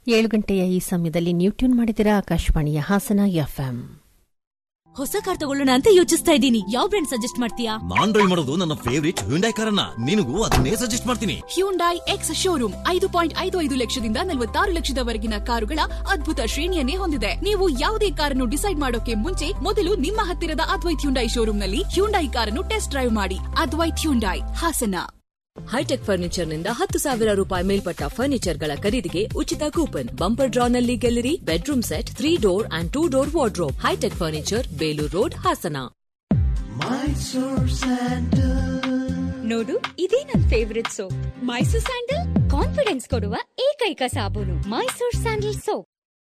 ಏಳು ಗಂಟೆಯ ಈ ಸಮಯದಲ್ಲಿ ನೀವು ಟ್ಯೂನ್ ಮಾಡಿದಿರಾ ಆಕಾಶವಾಣಿಯ ಹಾಸನ ಎಫ್ಎಂ ಹೊಸ ಕಾರ್ ತಗೊಳ್ಳೋಣ ಅಂತ ಯೋಚಿಸ್ತಾ ಇದ್ದೀನಿ ಯಾವ ಬ್ರ್ಯಾಂಡ್ ಸಜೆಸ್ಟ್ ಮಾಡ್ತೀಯಾ ನಾನ್ ಡ್ರೈವ್ ಮಾಡೋದು ನನ್ನ ಫೇವರಿಟ್ ಹ್ಯುಂಡೈ ಕಾರನ್ನ ನಿನಗೂ ಅದನ್ನೇ ಸಜೆಸ್ಟ್ ಮಾಡ್ತೀನಿ ಹ್ಯೂಂಡೈ ಎಕ್ಸ್ ಶೋರೂಮ್ ಐದು ಪಾಯಿಂಟ್ ಐದು ಐದು ಲಕ್ಷದಿಂದ ನಲವತ್ತಾರು ಲಕ್ಷದವರೆಗಿನ ಕಾರುಗಳ ಅದ್ಭುತ ಶ್ರೇಣಿಯನ್ನೇ ಹೊಂದಿದೆ ನೀವು ಯಾವುದೇ ಕಾರನ್ನು ಡಿಸೈಡ್ ಮಾಡೋಕೆ ಮುಂಚೆ ಮೊದಲು ನಿಮ್ಮ ಹತ್ತಿರದ ಅದ್ವೈತ್ ಹ್ಯುಂಡೈ ಶೋರೂಮ್ನಲ್ಲಿ ಹ್ಯುಂಡೈ ಕಾರನ್ನು ಟೆಸ್ಟ್ ಡ್ರೈವ್ ಮಾಡಿ ಅದ್ವೈತ್ ಹ್ಯುಂಡೈ ಹಾಸನ ಹೈಟೆಕ್ ಫರ್ನಿಚರ್ನಿಂದ ಹತ್ತು ಸಾವಿರ ರೂಪಾಯಿ ಮೇಲ್ಪಟ್ಟ ಫರ್ನಿಚರ್ಗಳ ಖರೀದಿಗೆ ಉಚಿತ ಕೂಪನ್ ಬಂಪರ್ ಡ್ರಾನಲ್ಲಿ ಗೆಲ್ಲಿರಿ bedroom set three door and two door wardrobe hitech furniture Belur road Hassan ನೋಡು ಇದೇ ನನ್ favourite soap Mysore sandal confidence ಕೊಡುವ ಏಕೈಕ ಸಾಬೂನು ಮೈಸೂರ್ ಸ್ಯಾಂಡಲ್ ಸೋಪ್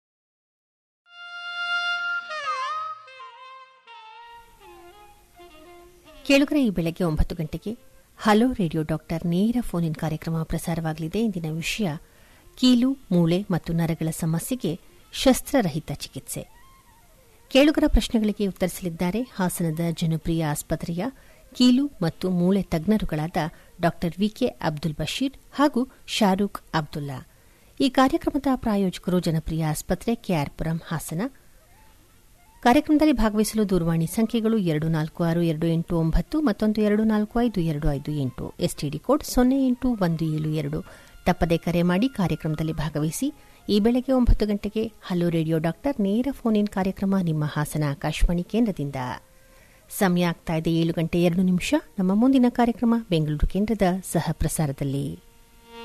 ಕೇಳುಗರ ಈ ಬೆಳಗ್ಗೆ ಒಂಬತ್ತು ಗಂಟೆಗೆ ಹಲೋ ರೇಡಿಯೋ ಡಾಕ್ಟರ್ ನೇರ ಫೋನ್ ಇನ್ ಕಾರ್ಯಕ್ರಮ ಪ್ರಸಾರವಾಗಲಿದೆ ಇಂದಿನ ವಿಷಯ ಕೀಲು ಮೂಳೆ ಮತ್ತು ನರಗಳ ಸಮಸ್ಯೆಗೆ ಶಸ್ತ್ರರಹಿತ ಚಿಕಿತ್ಸೆ ಕೇಳುಗರ ಪ್ರಶ್ನೆಗಳಿಗೆ ಉತ್ತರಿಸಲಿದ್ದಾರೆ ಹಾಸನದ ಜನಪ್ರಿಯ ಆಸ್ಪತ್ರೆಯ ಕೀಲು ಮತ್ತು ಮೂಳೆ ತಜ್ಞರುಗಳಾದ ಡಾ ವಿಕೆ ಅಬ್ದುಲ್ ಬಶೀರ್ ಹಾಗೂ ಶಾರೂಕ್ ಅಬ್ದುಲ್ಲಾ ಈ ಕಾರ್ಯಕ್ರಮದ ಪ್ರಾಯೋಜಕರು ಜನಪ್ರಿಯ ಆಸ್ಪತ್ರೆ ಕೆಆರ್ಪುರಂ ಹಾಸನ ಕಾರ್ಯಕ್ರಮದಲ್ಲಿ ಭಾಗವಹಿಸಲು ದೂರವಾಣಿ ಸಂಖ್ಯೆಗಳು ಎರಡು ನಾಲ್ಕು ಆರು ಎರಡು ಎಂಟು ಒಂಬತ್ತು ಮತ್ತೊಂದು ಎರಡು ನಾಲ್ಕು ಐದು ಎರಡು ಐದು ಎಂಟು ಎಸ್ಟಿಡಿ ಕೋಡ್ ಸೊನ್ನೆ ಎಂಟು ಒಂದು ಏಳು ಎರಡು ತಪ್ಪದೆ ಕರೆ ಮಾಡಿ ಕಾರ್ಯಕ್ರಮದಲ್ಲಿ ಭಾಗವಹಿಸಿ ಈ ಬೆಳಗ್ಗೆ ಒಂಬತ್ತು ಗಂಟೆಗೆ ಹಲೋ ರೇಡಿಯೋ ಡಾಕ್ಟರ್ ನೇರ ಫೋನ್ ಇನ್ ಕಾರ್ಯಕ್ರಮ ನಿಮ್ಮ ಹಾಸನ ಆಕಾಶವಾಣಿ ಕೇಂದ್ರದಿಂದ ಸಮಯ ಆಗ್ತಾ ಇದೆ ಏಳು ಗಂಟೆ ಎರಡು ನಿಮಿಷ ನಮ್ಮ ಮುಂದಿನ ಕಾರ್ಯಕ್ರಮ ಬೆಂಗಳೂರು ಕೇಂದ್ರದ ಸಹ ಪ್ರಸಾರದಲ್ಲಿ